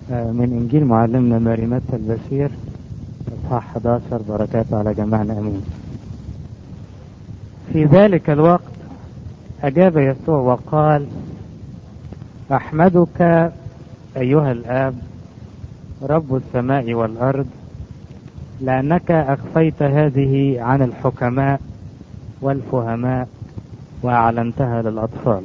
من إنجيل معلمنا ماري متى البشير إصحاح 11 بركات على جميعنا أمين في ذلك الوقت أجاب يسوع وقال أحمدك أيها الآب رب السماء والأرض لأنك أخفيت هذه عن الحكماء والفهماء وأعلنتها للأطفال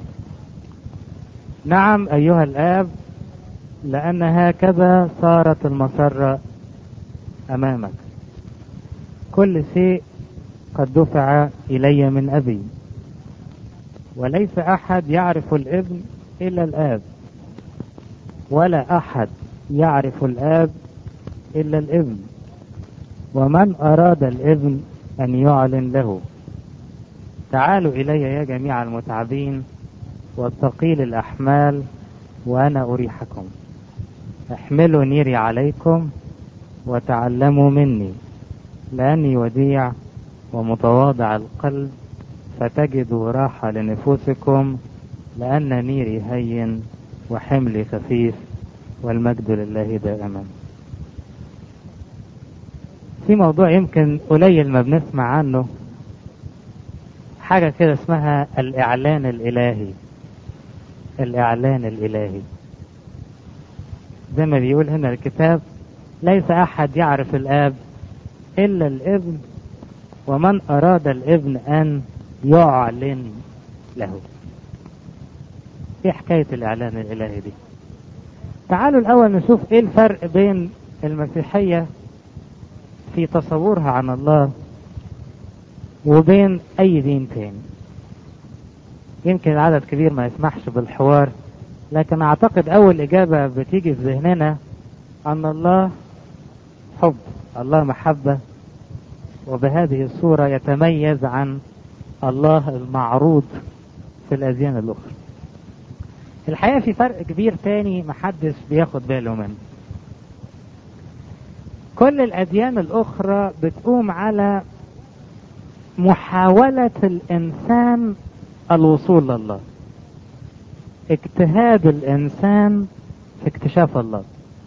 نعم أيها الآب لأن هكذا صارت المسرة أمامك كل شيء قد دفع إلي من أبي وليس أحد يعرف الابن إلا الآب ولا أحد يعرف الآب إلا الابن ومن أراد الابن أن يعلن له تعالوا إلي يا جميع المتعبين والثقيل الأحمال وأنا أريحكم احملوا نيري عليكم وتعلموا مني لأني وديع ومتواضع القلب فتجدوا راحة لنفوسكم لأن نيري هين وحملي خفيف والمجد لله دائما في موضوع يمكن قليل ما بنسمع عنه حاجة كده اسمها الإعلان الإلهي الإعلان الإلهي زي ما بيقول هنا الكتاب ليس أحد يعرف الآب إلا الابن ومن أراد الابن أن يعلن له ايه حكاية الإعلان الإلهي دي تعالوا الأول نشوف ايه الفرق بين المسيحية في تصورها عن الله وبين أي دين تاني يمكن العدد كبير ما يسمحش بالحوار لكن أعتقد أول إجابة بتيجي في ذهننا أن الله حب الله محبة وبهذه الصورة يتميز عن الله المعروض في الأديان الأخرى الحقيقة في فرق كبير تاني محدش بياخد باله منه كل الأديان الأخرى بتقوم على محاولة الإنسان الوصول لله اجتهاد الإنسان في اكتشاف الله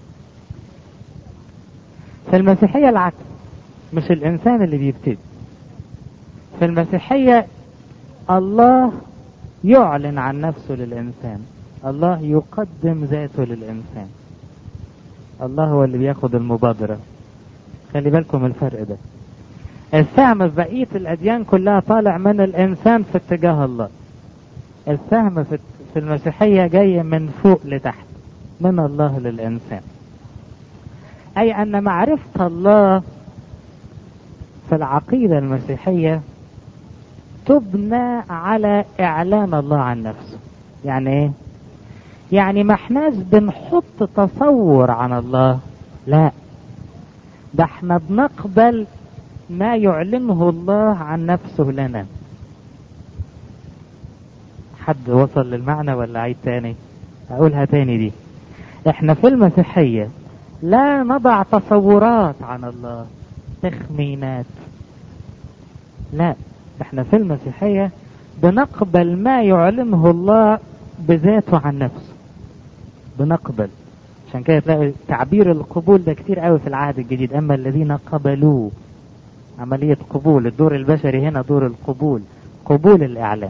في المسيحية العكس مش الإنسان اللي بيبتدي في المسيحية الله يعلن عن نفسه للإنسان الله يقدم ذاته للإنسان الله هو اللي بياخد المبادرة خلي بالكم الفرق ده السهم في بقية الأديان كلها طالع من الإنسان في اتجاه الله السهم في في المسيحية جاي من فوق لتحت من الله للإنسان أي أن معرفة الله في العقيدة المسيحية تبنى على إعلان الله عن نفسه يعني إيه؟ يعني ما احناش بنحط تصور عن الله لا ده احنا بنقبل ما يعلنه الله عن نفسه لنا حد وصل للمعنى ولا عيد تاني اقولها تاني دي احنا في المسيحية لا نضع تصورات عن الله تخمينات لا احنا في المسيحية بنقبل ما يعلنه الله بذاته عن نفسه بنقبل عشان كده تلاقي تعبير القبول ده كتير قوي في العهد الجديد اما الذين قبلوه عملية قبول الدور البشري هنا دور القبول قبول الاعلان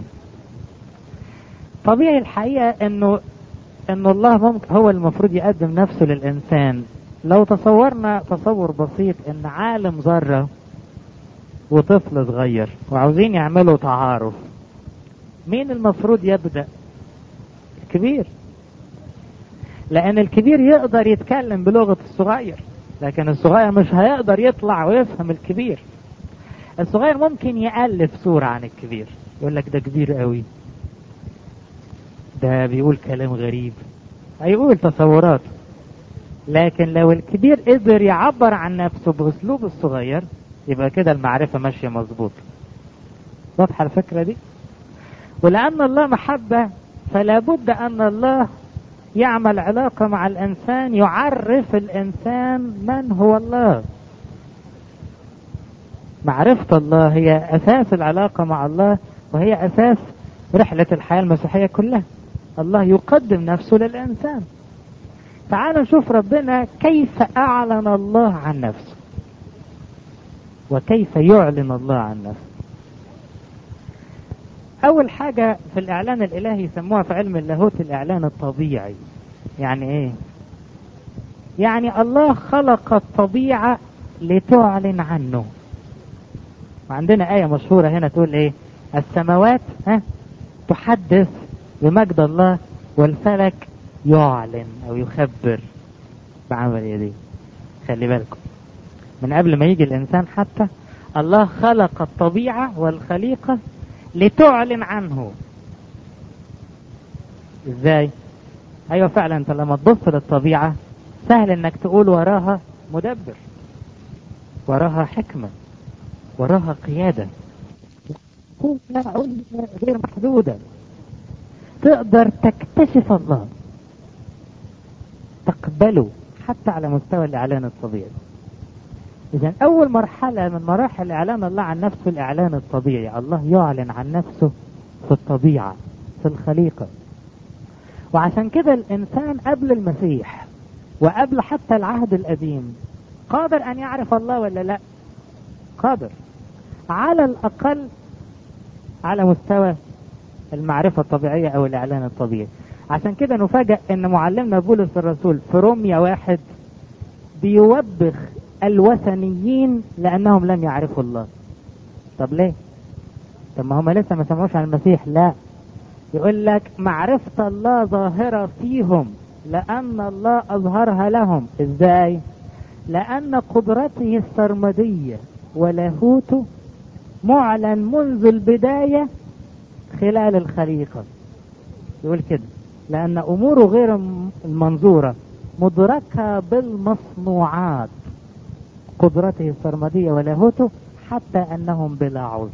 طبيعي الحقيقة انه انه الله ممكن هو المفروض يقدم نفسه للانسان لو تصورنا تصور بسيط ان عالم ذرة وطفل صغير وعاوزين يعملوا تعارف مين المفروض يبدأ الكبير لان الكبير يقدر يتكلم بلغة الصغير لكن الصغير مش هيقدر يطلع ويفهم الكبير الصغير ممكن يألف صورة عن الكبير يقول لك ده كبير قوي ده بيقول كلام غريب هيقول تصورات لكن لو الكبير قدر يعبر عن نفسه باسلوب الصغير يبقى كده المعرفة ماشية مظبوط واضحة الفكرة دي ولأن الله محبة فلا بد أن الله يعمل علاقة مع الإنسان يعرف الإنسان من هو الله معرفة الله هي أساس العلاقة مع الله وهي أساس رحلة الحياة المسيحية كلها الله يقدم نفسه للإنسان تعالوا نشوف ربنا كيف أعلن الله عن نفسه وكيف يعلن الله عن نفسه أول حاجة في الإعلان الإلهي يسموها في علم اللاهوت الإعلان الطبيعي يعني إيه؟ يعني الله خلق الطبيعة لتعلن عنه وعندنا آية مشهورة هنا تقول إيه؟ السماوات ها تحدث بمجد الله والفلك يعلن أو يخبر بعمل يديه خلي بالكم من قبل ما يجي الإنسان حتى الله خلق الطبيعة والخليقة لتعلن عنه ازاي ايوه فعلا انت لما تبص للطبيعة سهل انك تقول وراها مدبر وراها حكمة وراها قيادة غير محدودة تقدر تكتشف الله تقبله حتى على مستوى الإعلان الطبيعي إذا أول مرحلة من مراحل إعلان الله عن نفسه الإعلان الطبيعي الله يعلن عن نفسه في الطبيعة في الخليقة وعشان كده الإنسان قبل المسيح وقبل حتى العهد القديم قادر أن يعرف الله ولا لا قادر على الأقل على مستوى المعرفة الطبيعية أو الإعلان الطبيعي عشان كده نفاجأ أن معلمنا بولس الرسول في روميا واحد بيوبخ الوثنيين لأنهم لم يعرفوا الله طب ليه طب ما هم لسه ما سمعوش عن المسيح لا يقول لك معرفة الله ظاهرة فيهم لأن الله أظهرها لهم إزاي لأن قدرته السرمدية ولاهوته معلن منذ البداية خلال الخليقة يقول كده لأن أموره غير المنظورة مدركة بالمصنوعات قدرته السرمدية ولاهوته حتى أنهم بلا عذر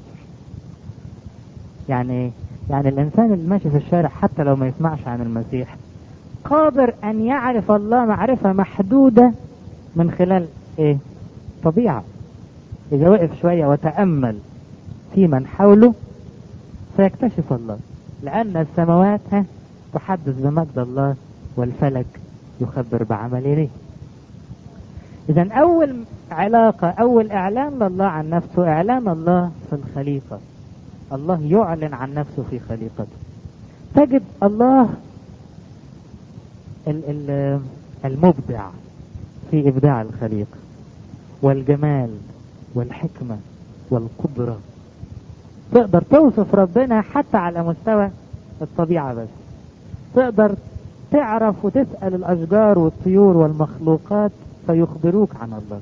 يعني يعني الإنسان اللي ماشي في الشارع حتى لو ما يسمعش عن المسيح قادر أن يعرف الله معرفة محدودة من خلال إيه؟ طبيعة إذا وقف شوية وتأمل في من حوله سيكتشف الله لأن السماوات ها تحدث بمجد الله والفلك يخبر بعمل إليه إذا أول علاقة أول إعلان لله عن نفسه إعلان الله في الخليقة الله يعلن عن نفسه في خليقته تجد الله المبدع في إبداع الخليقة والجمال والحكمة والقدرة تقدر توصف ربنا حتى على مستوى الطبيعة بس تقدر تعرف وتسأل الأشجار والطيور والمخلوقات فيخبروك عن الله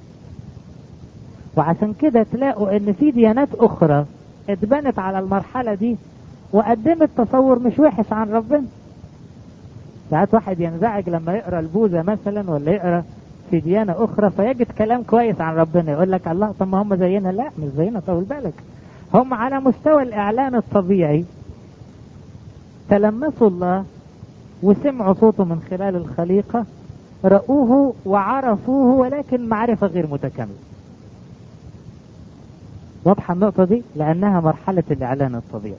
وعشان كده تلاقوا ان في ديانات اخرى اتبنت على المرحلة دي وقدمت تصور مش وحش عن ربنا ساعات واحد ينزعج لما يقرا البوذا مثلا ولا يقرا في ديانة أخرى فيجد كلام كويس عن ربنا يقول لك الله طب ما هم زينا لا مش زينا طول بالك هم على مستوى الإعلان الطبيعي تلمسوا الله وسمعوا صوته من خلال الخليقة رأوه وعرفوه ولكن معرفة غير متكاملة واضحة النقطة دي لأنها مرحلة الإعلان الطبيعي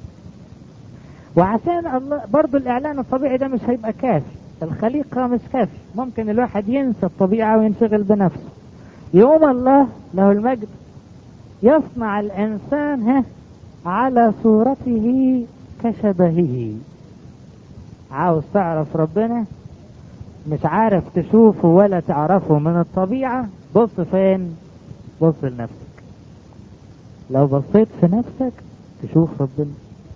وعشان الله برضو الإعلان الطبيعي ده مش هيبقى كافي الخليقة مش كافي ممكن الواحد ينسى الطبيعة وينشغل بنفسه يوم الله له المجد يصنع الإنسان ها على صورته كشبهه عاوز تعرف ربنا مش عارف تشوفه ولا تعرفه من الطبيعة بص فين بص لنفسك لو بصيت في نفسك تشوف ربنا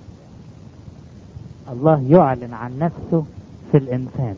الله يعلن عن نفسه في الإنسان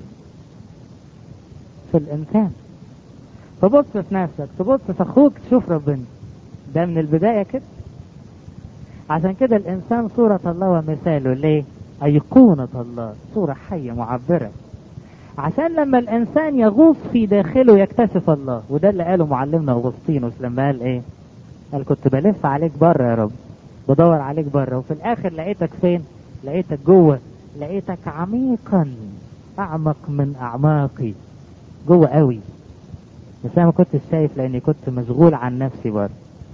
في الإنسان تبص في نفسك تبص في أخوك تشوف ربنا ده من البداية كده عشان كده الإنسان صورة الله ومثاله ليه أيقونة الله صورة حية معبرة عشان لما الإنسان يغوص في داخله يكتشف الله وده اللي قاله معلمنا أغسطينوس لما قال إيه قال كنت بلف عليك بره يا رب بدور عليك بره وفي الآخر لقيتك فين لقيتك جوه لقيتك عميقا أعمق من أعماقي جوه قوي بس أنا ما كنتش شايف لأني كنت مشغول عن نفسي بره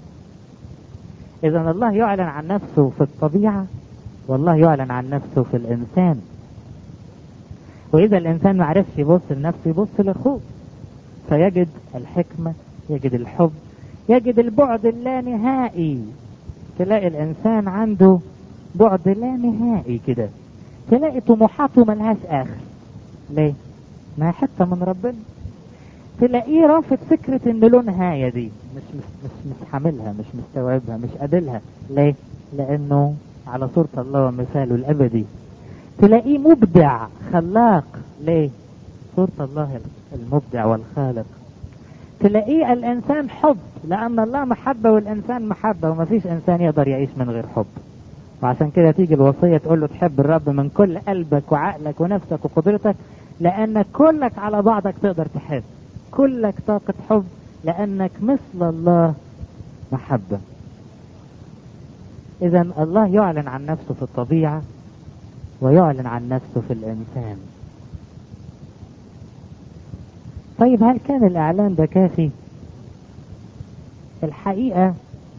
إذا الله يعلن عن نفسه في الطبيعة والله يعلن عن نفسه في الإنسان وإذا الإنسان ما عرفش يبص لنفسه يبص لأخوه فيجد الحكمة يجد الحب يجد البعد اللانهائي تلاقي الإنسان عنده بعد لا نهائي كده تلاقي طموحاته ملهاش آخر ليه؟ ما هي حتة من ربنا تلاقيه رافض فكرة إن له نهاية دي مش مش مش مش حاملها مش مستوعبها مش قابلها ليه؟ لأنه على صورة الله ومثاله الأبدي تلاقيه مبدع خلاق ليه؟ صورة الله المبدع والخالق تلاقيه الإنسان حب لأن الله محبة والإنسان محبة ومفيش إنسان يقدر يعيش من غير حب وعشان كده تيجي الوصية تقول له تحب الرب من كل قلبك وعقلك ونفسك وقدرتك لأنك كلك على بعضك تقدر تحب كلك طاقة حب لأنك مثل الله محبة إذا الله يعلن عن نفسه في الطبيعة ويعلن عن نفسه في الإنسان طيب هل كان الإعلان ده كافي؟ الحقيقة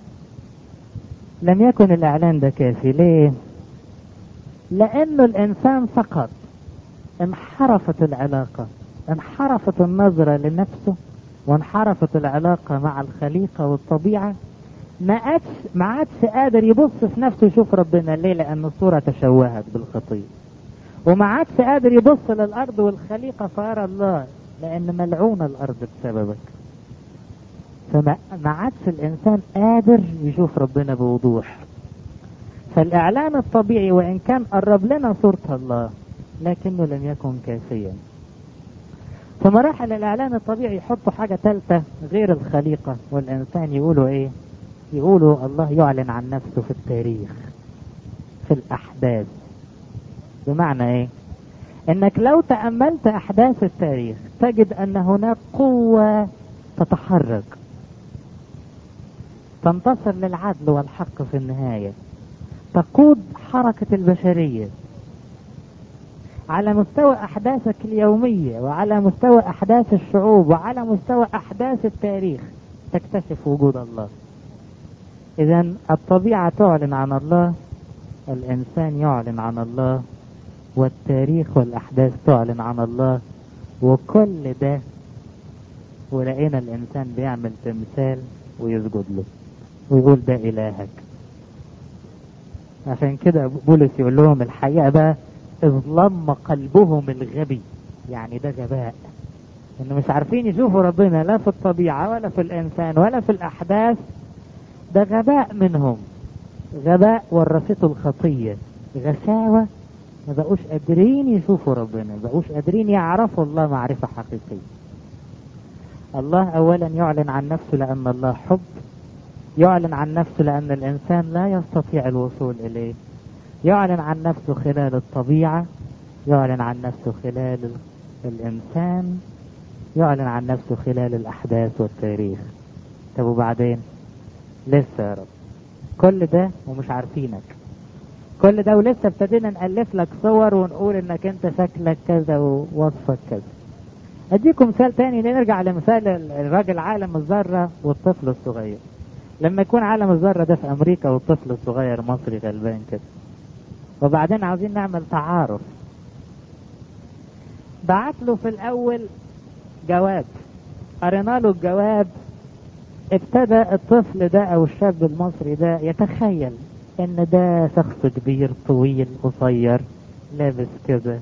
لم يكن الإعلان ده كافي ليه؟ لأنه الإنسان سقط انحرفت العلاقة انحرفت النظرة لنفسه وانحرفت العلاقة مع الخليقة والطبيعة ما عادش ما عادش قادر يبص في نفسه يشوف ربنا ليه؟ لأن الصورة تشوهت بالخطية وما عادش قادر يبص للأرض والخليقة فيرى الله لأن ملعونة الأرض بسببك فما ما عادش الإنسان قادر يشوف ربنا بوضوح فالإعلان الطبيعي وإن كان قرب لنا صورة الله لكنه لم يكن كافيا فمراحل الإعلان الطبيعي يحطوا حاجة ثالثة غير الخليقة والإنسان يقولوا إيه يقولوا الله يعلن عن نفسه في التاريخ في الأحداث بمعنى إيه انك لو تأملت احداث التاريخ تجد ان هناك قوة تتحرك تنتصر للعدل والحق في النهاية تقود حركة البشرية على مستوى احداثك اليومية وعلى مستوى احداث الشعوب وعلى مستوى احداث التاريخ تكتشف وجود الله اذا الطبيعة تعلن عن الله الانسان يعلن عن الله والتاريخ والأحداث تعلن عن الله وكل ده ولقينا الإنسان بيعمل تمثال ويسجد له ويقول ده إلهك عشان كده بولس يقول لهم الحقيقة بقى إذ لم قلبهم الغبي يعني ده غباء إنه مش عارفين يشوفوا ربنا لا في الطبيعة ولا في الإنسان ولا في الأحداث ده غباء منهم غباء ورثته الخطية غشاوة ما بقوش قادرين يشوفوا ربنا ما بقوش قادرين يعرفوا الله معرفة حقيقية الله أولا يعلن عن نفسه لأن الله حب يعلن عن نفسه لأن الإنسان لا يستطيع الوصول إليه يعلن عن نفسه خلال الطبيعة يعلن عن نفسه خلال الإنسان يعلن عن نفسه خلال الأحداث والتاريخ طب وبعدين لسه يا رب كل ده ومش عارفينك كل ده ولسه ابتدينا نألف لك صور ونقول انك انت شكلك كذا ووصفك كذا اديكم مثال تاني نرجع لمثال الراجل عالم الذرة والطفل الصغير لما يكون عالم الذرة ده في امريكا والطفل الصغير مصري غلبان كده وبعدين عاوزين نعمل تعارف بعت له في الاول جواب قرينا له الجواب ابتدى الطفل ده او الشاب المصري ده يتخيل ان ده شخص كبير طويل قصير لابس كده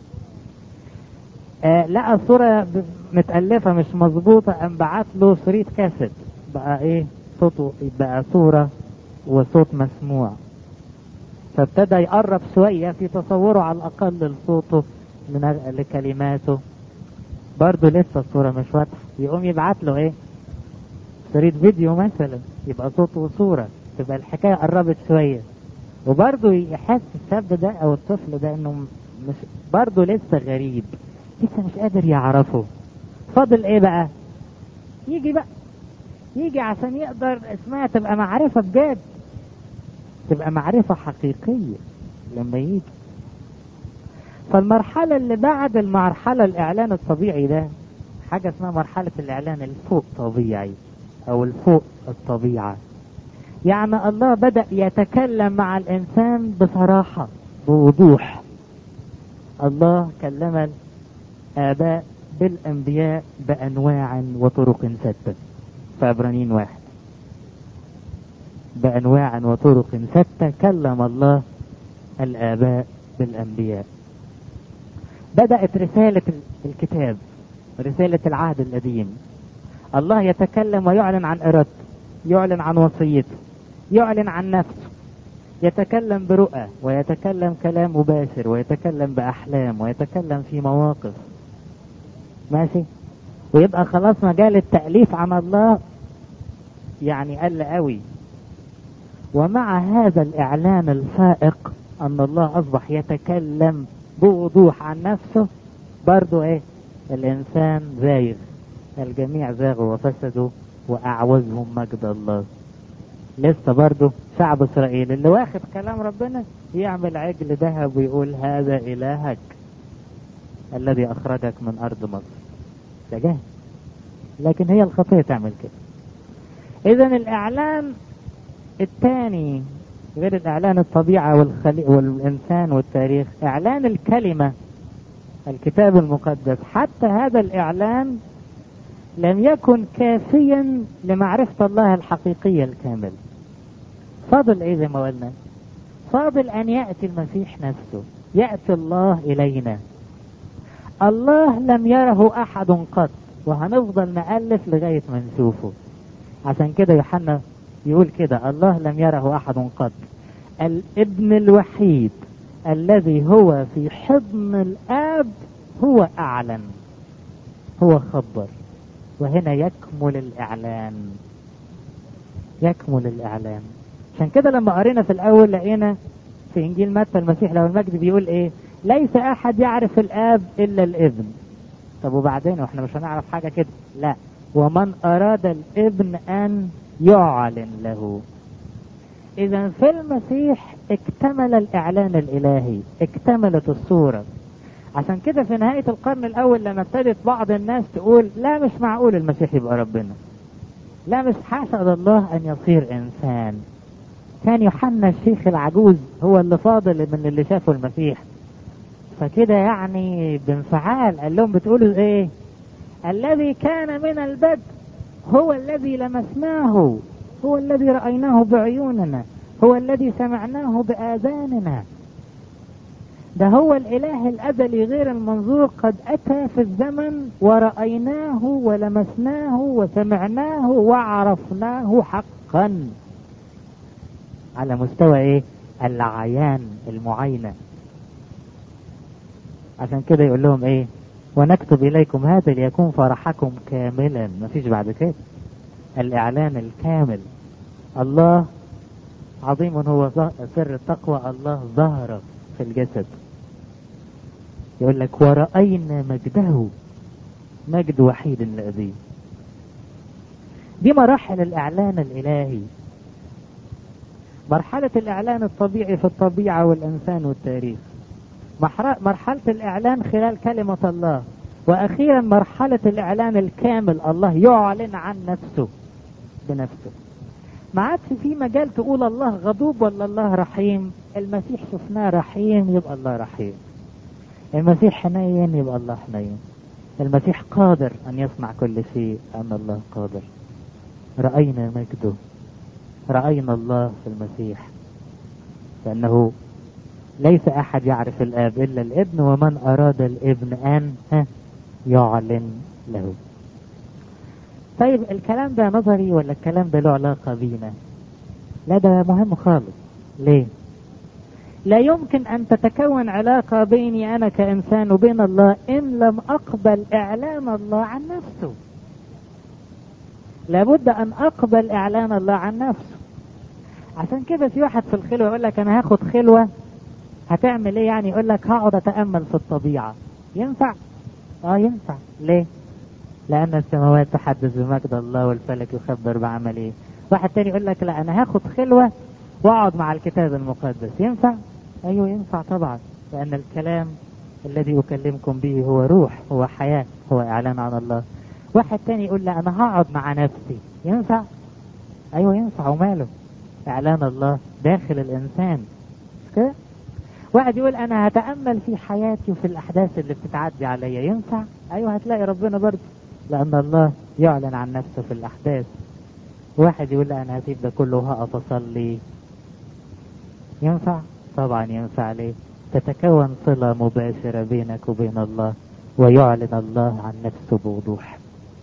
آه لقى صورة متألفة مش مظبوطة قام بعت له شريط كاسيت بقى ايه صوته بقى صورة وصوت مسموع فابتدى يقرب شوية في تصوره على الأقل لصوته لكلماته برضه لسه الصورة مش واضحة يقوم يبعت له ايه شريط فيديو مثلا يبقى صوت وصورة تبقى الحكاية قربت شوية وبرضه يحس الشاب ده او الطفل ده انه مش برضه لسه غريب لسه مش قادر يعرفه فاضل ايه بقى يجي بقى يجي عشان يقدر اسمها تبقى معرفة بجد تبقى معرفة حقيقية لما يجي فالمرحلة اللي بعد المرحلة الإعلان الطبيعي ده حاجة اسمها مرحلة الإعلان الفوق طبيعي أو الفوق الطبيعة يعني الله بدأ يتكلم مع الإنسان بصراحة بوضوح الله كلم الآباء بالأنبياء بأنواع وطرق ستة في عبرانيين واحد بأنواع وطرق ستة كلم الله الآباء بالأنبياء بدأت رسالة الكتاب رسالة العهد القديم الله يتكلم ويعلن عن إرادته يعلن عن وصيته يعلن عن نفسه يتكلم برؤى ويتكلم كلام مباشر ويتكلم بأحلام ويتكلم في مواقف ماشي ويبقى خلاص مجال التأليف عن الله يعني قل قوي ومع هذا الإعلان الفائق أن الله أصبح يتكلم بوضوح عن نفسه برضو إيه الإنسان زايغ الجميع زاغوا وفسدوا وأعوزهم مجد الله لسه برضو شعب إسرائيل اللي واخد كلام ربنا يعمل عجل ذهب ويقول هذا إلهك الذي أخرجك من أرض مصر ده جاهز لكن هي الخطية تعمل كده إذا الإعلان الثاني غير الإعلان الطبيعة والخلي... والإنسان والتاريخ إعلان الكلمة الكتاب المقدس حتى هذا الإعلان لم يكن كافيا لمعرفة الله الحقيقية الكامل فاضل ايه زي ما قلنا فاضل ان يأتي المسيح نفسه يأتي الله الينا الله لم يره احد قط وهنفضل نألف لغاية ما نشوفه عشان كده يوحنا يقول كده الله لم يره احد قط الابن الوحيد الذي هو في حضن الاب هو اعلن هو خبر وهنا يكمل الاعلان يكمل الاعلان عشان كده لما قرينا في الاول لقينا في انجيل متى المسيح له المجد بيقول ايه ليس احد يعرف الاب الا الابن طب وبعدين واحنا مش هنعرف حاجه كده لا ومن اراد الابن ان يعلن له اذا في المسيح اكتمل الاعلان الالهي اكتملت الصوره عشان كده في نهاية القرن الأول لما ابتدت بعض الناس تقول لا مش معقول المسيح يبقى ربنا لا مش حسد الله أن يصير إنسان كان يوحنا الشيخ العجوز هو اللي فاضل من اللي شافوا المسيح فكده يعني بانفعال قال لهم بتقولوا ايه الذي كان من البدء هو الذي لمسناه هو الذي رأيناه بعيوننا هو الذي سمعناه بآذاننا ده هو الإله الأزلي غير المنظور قد أتى في الزمن ورأيناه ولمسناه وسمعناه وعرفناه حقا على مستوى ايه العيان المعاينة عشان كده يقول لهم ايه ونكتب اليكم هذا ليكون فرحكم كاملا مفيش بعد كده الاعلان الكامل الله عظيم هو سر التقوى الله ظهر في الجسد يقول لك ورأينا مجده مجد وحيد لأبيه دي مراحل الإعلان الإلهي مرحلة الإعلان الطبيعي في الطبيعة والإنسان والتاريخ مرحلة الإعلان خلال كلمة الله وأخيرا مرحلة الإعلان الكامل الله يعلن عن نفسه بنفسه ما عادش في مجال تقول الله غضوب ولا الله رحيم المسيح شفناه رحيم يبقى الله رحيم المسيح حنين يبقى الله حنين المسيح قادر أن يصنع كل شيء أن الله قادر رأينا مجده رأينا الله في المسيح لأنه ليس أحد يعرف الآب إلا الابن ومن أراد الابن أن يعلن له طيب الكلام ده نظري ولا الكلام ده له علاقة بينا لا ده مهم خالص ليه لا يمكن أن تتكون علاقة بيني أنا كإنسان وبين الله إن لم أقبل إعلان الله عن نفسه لابد أن أقبل إعلان الله عن نفسه عشان كده في واحد في الخلوة يقول لك أنا هاخد خلوة هتعمل إيه يعني يقول لك هقعد أتأمل في الطبيعة ينفع؟ آه ينفع ليه؟ لأن السماوات تحدث بمجد الله والفلك يخبر بعمله واحد تاني يقول لك لا أنا هاخد خلوة واقعد مع الكتاب المقدس ينفع؟ أيوه ينفع طبعا لأن الكلام الذي أكلمكم به هو روح هو حياة هو إعلان عن الله واحد تاني يقول لا أنا هقعد مع نفسي ينفع؟ أيوه ينفع وماله إعلان الله داخل الإنسان كده واحد يقول انا هتأمل في حياتي وفي الاحداث اللي بتتعدي عليا ينفع ايوه هتلاقي ربنا برضه لان الله يعلن عن نفسه في الاحداث واحد يقول لا انا هسيب ده كله وهقف اصلي ينفع طبعا ينفع ليه تتكون صلة مباشرة بينك وبين الله ويعلن الله عن نفسه بوضوح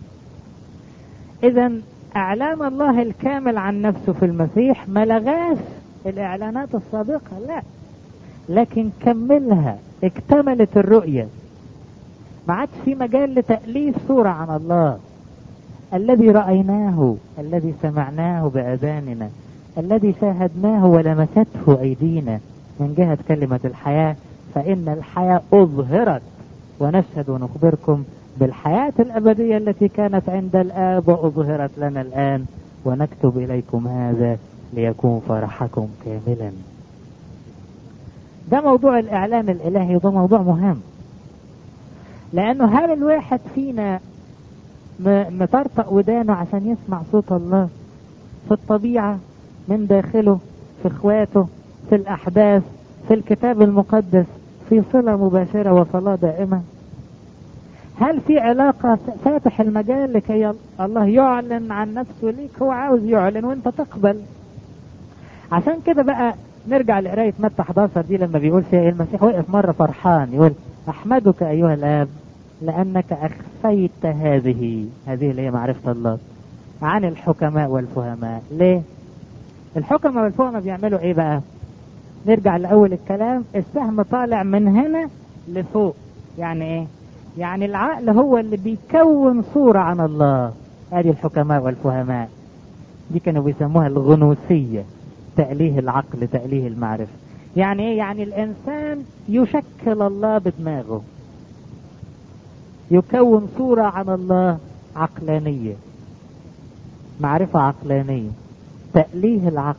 اذا اعلان الله الكامل عن نفسه في المسيح ما لغاش الاعلانات السابقة لا لكن كملها اكتملت الرؤية ما عادش في مجال لتأليف صورة عن الله الذي رأيناه الذي سمعناه بأذاننا الذي شاهدناه ولمسته أيدينا من جهة كلمة الحياة فإن الحياة أظهرت ونشهد ونخبركم بالحياة الأبدية التي كانت عند الآب وأظهرت لنا الآن ونكتب إليكم هذا ليكون فرحكم كاملا ده موضوع الإعلان الإلهي وده موضوع مهم لأنه هل الواحد فينا مطرطق ودانه عشان يسمع صوت الله في الطبيعة من داخله في اخواته في الأحداث في الكتاب المقدس في صلة مباشرة وصلاة دائمة هل في علاقة فاتح المجال لكي الله يعلن عن نفسه ليك هو عاوز يعلن وانت تقبل عشان كده بقى نرجع لقراية متى 11 دي لما بيقول فيها المسيح وقف مرة فرحان يقول أحمدك أيها الآب لأنك أخفيت هذه هذه اللي هي معرفة الله عن الحكماء والفهماء ليه؟ الحكماء والفهماء بيعملوا إيه بقى؟ نرجع لأول الكلام السهم طالع من هنا لفوق يعني إيه؟ يعني العقل هو اللي بيكون صورة عن الله هذه الحكماء والفهماء دي كانوا بيسموها الغنوسية تأليه العقل تأليه المعرفة يعني ايه يعني الانسان يشكل الله بدماغه يكون صورة عن الله عقلانية معرفة عقلانية تأليه العقل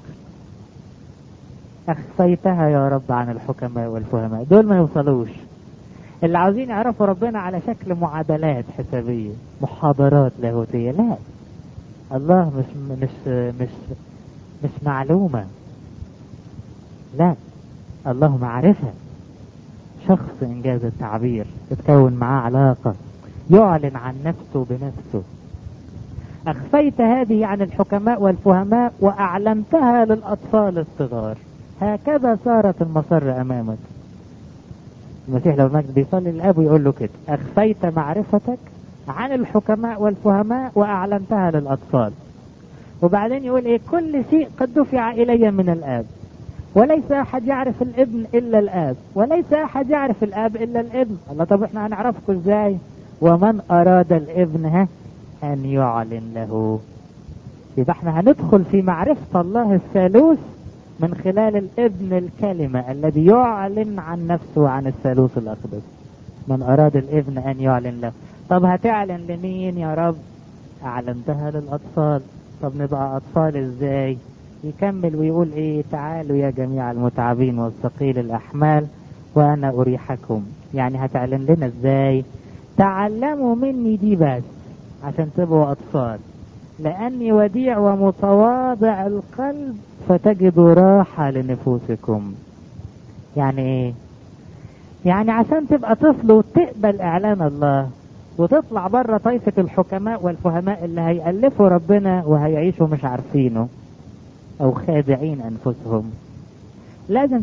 أخفيتها يا رب عن الحكماء والفهماء دول ما يوصلوش اللي عاوزين يعرفوا ربنا على شكل معادلات حسابية محاضرات لاهوتية لا الله مش مش مش مش معلومة لا الله معرفة شخص إنجاز التعبير تتكون معاه علاقة يعلن عن نفسه بنفسه أخفيت هذه عن الحكماء والفهماء وأعلنتها للأطفال الصغار هكذا صارت المسر أمامك المسيح لو المجد بيصلي للأب ويقول له كده أخفيت معرفتك عن الحكماء والفهماء وأعلنتها للأطفال وبعدين يقول إيه كل شيء قد دفع إلي من الآب وليس أحد يعرف الابن إلا الآب وليس أحد يعرف الآب إلا الابن الله طب احنا هنعرفكم إزاي ومن أراد الابن ها أن يعلن له يبقى احنا هندخل في معرفة الله الثالوث من خلال الابن الكلمة الذي يعلن عن نفسه عن الثالوث الأقدس من أراد الابن أن يعلن له طب هتعلن لمين يا رب أعلنتها للأطفال طب نبقى أطفال إزاي يكمل ويقول إيه تعالوا يا جميع المتعبين والثقيل الأحمال وأنا أريحكم يعني هتعلن لنا إزاي تعلموا مني دي بس عشان تبقوا أطفال لأني وديع ومتواضع القلب فتجدوا راحة لنفوسكم يعني ايه يعني عشان تبقى طفل وتقبل اعلان الله وتطلع بره طائفة الحكماء والفهماء اللي هيألفوا ربنا وهيعيشوا مش عارفينه او خادعين انفسهم لازم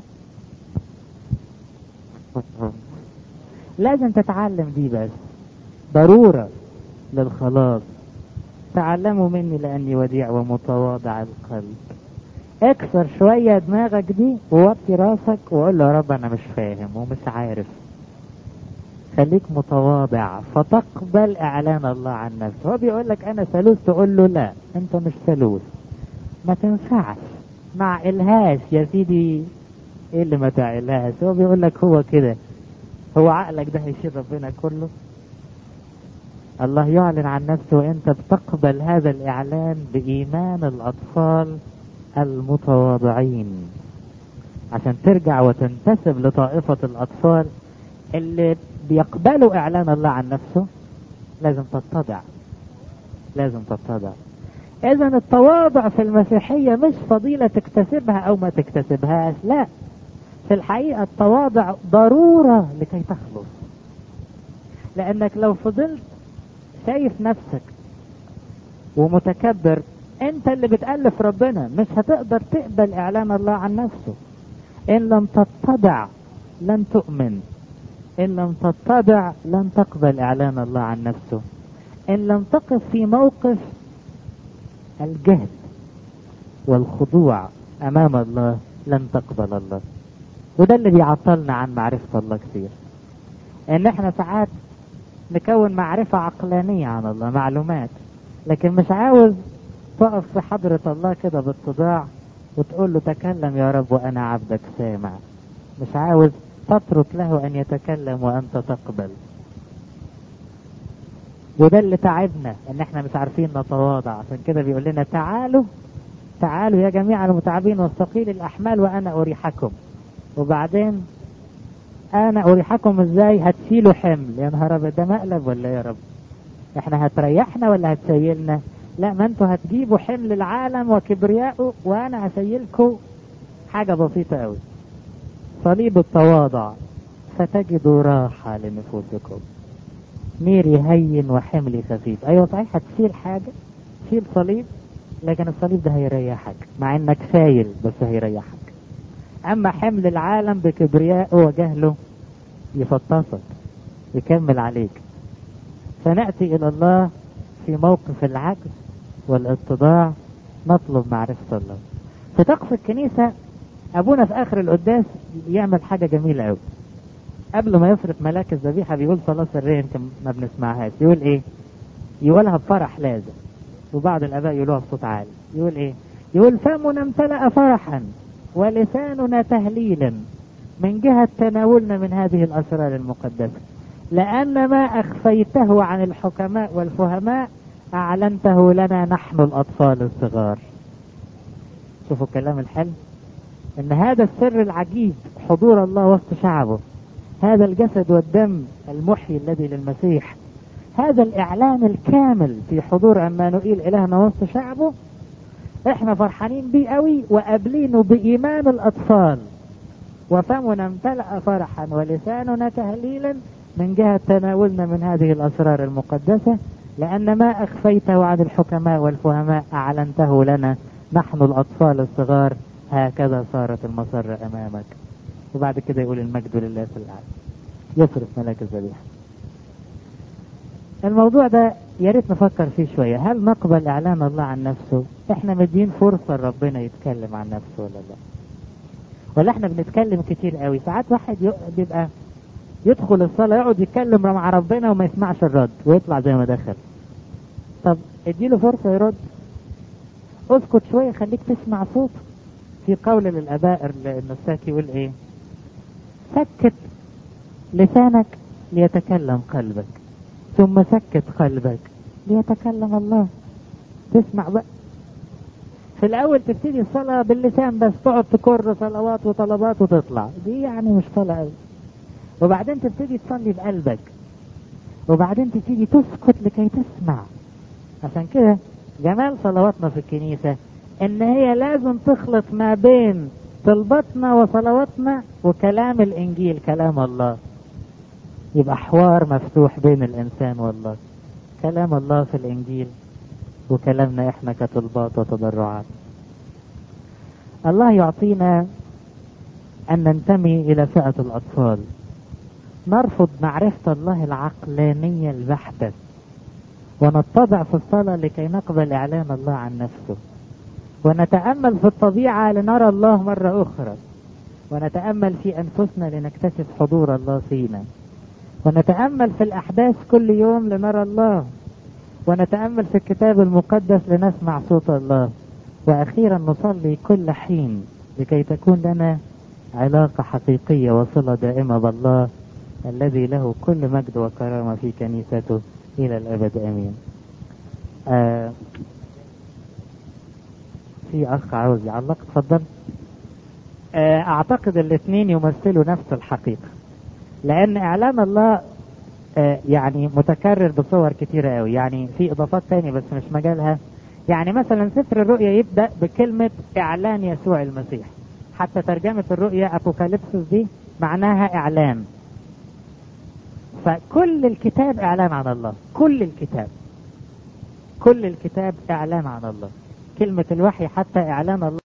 لازم تتعلم دي بس ضرورة للخلاص تعلموا مني لأني وديع ومتواضع القلب اكسر شوية دماغك دي ووطي راسك وقول له يا رب انا مش فاهم ومش عارف خليك متواضع فتقبل اعلان الله عن نفسه هو بيقول لك انا ثالوث تقول له لا انت مش ثالوث ما تنفعش مع الهاش يا سيدي ايه اللي ما تعقلهاش هو بيقول لك هو كده هو عقلك ده هيشيل ربنا كله الله يعلن عن نفسه وانت بتقبل هذا الاعلان بايمان الاطفال المتواضعين عشان ترجع وتنتسب لطائفة الأطفال اللي بيقبلوا إعلان الله عن نفسه لازم تتضع لازم تتضع إذا التواضع في المسيحية مش فضيلة تكتسبها أو ما تكتسبهاش لا في الحقيقة التواضع ضرورة لكي تخلص لأنك لو فضلت شايف نفسك ومتكبر انت اللي بتألف ربنا مش هتقدر تقبل اعلان الله عن نفسه ان لم تتضع لن تؤمن ان لم تتضع لن تقبل اعلان الله عن نفسه ان لم تقف في موقف الجهل والخضوع امام الله لن تقبل الله وده اللي بيعطلنا عن معرفة الله كثير ان احنا ساعات نكون معرفة عقلانية عن الله معلومات لكن مش عاوز تقف في حضرة الله كده باتضاع وتقول له تكلم يا رب وانا عبدك سامع مش عاوز تترك له ان يتكلم وانت تقبل وده اللي تعبنا ان احنا مش عارفين نتواضع عشان كده بيقول لنا تعالوا تعالوا يا جميع المتعبين والثقيل الاحمال وانا اريحكم وبعدين انا اريحكم ازاي هتشيلوا حمل يا نهار ابيض ده مقلب ولا يا رب احنا هتريحنا ولا هتشيلنا لا ما انتوا هتجيبوا حمل العالم وكبرياءه وانا هشيلكم حاجة بسيطة قوي صليب التواضع فتجدوا راحة لنفوسكم ميري هين وحملي خفيف ايوه صحيح هتشيل حاجة تشيل صليب لكن الصليب ده هيريحك مع انك شايل بس هيريحك اما حمل العالم بكبريائه وجهله يفطسك يكمل عليك فنأتي الى الله في موقف العجز والاتضاع نطلب معرفة الله في طقس الكنيسة ابونا في اخر القداس يعمل حاجة جميلة قوي قبل ما يصرف ملاك الذبيحة بيقول صلاة سرية يمكن ما بنسمعهاش يقول ايه يقولها بفرح لازم وبعض الاباء يقولوها بصوت عالي يقول ايه يقول فمنا امتلأ فرحا ولساننا تهليلا من جهة تناولنا من هذه الأسرار المقدسة لأن ما أخفيته عن الحكماء والفهماء أعلنته لنا نحن الأطفال الصغار شوفوا الكلام الحلو إن هذا السر العجيب حضور الله وسط شعبه هذا الجسد والدم المحيي الذي للمسيح هذا الإعلان الكامل في حضور أمانوئيل إلهنا وسط شعبه احنا فرحانين بيه قوي وقابلينه بإيمان الأطفال وفمنا امتلأ فرحا ولساننا تهليلا من جهة تناولنا من هذه الأسرار المقدسة لأن ما أخفيته عن الحكماء والفهماء أعلنته لنا نحن الأطفال الصغار هكذا صارت المسرة أمامك وبعد كده يقول المجد لله في الأعلى يصرف ملاك الذبيحة الموضوع ده يا ريت نفكر فيه شوية هل نقبل إعلان الله عن نفسه احنا مدين فرصة ربنا يتكلم عن نفسه ولا لا ولا احنا بنتكلم كتير قوي ساعات واحد بيبقى يدخل الصلاة يقعد يتكلم مع ربنا وما يسمعش الرد ويطلع زي ما دخل طب اديله فرصة يرد اسكت شوية خليك تسمع صوت في قول للآباء النساك يقول ايه سكت لسانك ليتكلم قلبك ثم سكت قلبك ليتكلم الله تسمع بقى في الاول تبتدي الصلاة باللسان بس تقعد تكر صلوات وطلبات وتطلع دي يعني مش صلاة قوي وبعدين تبتدي تصلي بقلبك وبعدين تبتدي تسكت لكي تسمع عشان كده جمال صلواتنا في الكنيسة ان هي لازم تخلط ما بين طلباتنا وصلواتنا وكلام الانجيل كلام الله يبقى حوار مفتوح بين الانسان والله كلام الله في الانجيل وكلامنا احنا كطلبات وتضرعات الله يعطينا ان ننتمي الى فئة الاطفال نرفض معرفة الله العقلانية البحتة ونتضع في الصلاة لكي نقبل اعلان الله عن نفسه ونتأمل في الطبيعة لنرى الله مرة اخرى ونتأمل في انفسنا لنكتشف حضور الله فينا ونتأمل في الأحداث كل يوم لنرى الله ونتأمل في الكتاب المقدس لنسمع صوت الله وأخيرا نصلي كل حين لكي تكون لنا علاقة حقيقية وصلة دائمة بالله الذي له كل مجد وكرامة في كنيسته إلى الأبد آمين آه في أخ عاوز يعلق اتفضل آه أعتقد الاثنين يمثلوا نفس الحقيقة لان اعلان الله آه يعني متكرر بصور كتيرة قوي يعني في اضافات تاني بس مش مجالها يعني مثلا سفر الرؤيا يبدأ بكلمة اعلان يسوع المسيح حتى ترجمة الرؤيا أبوكاليبسس دي معناها إعلان فكل الكتاب إعلان عن الله كل الكتاب كل الكتاب إعلان عن الله كلمة الوحي حتى إعلان الله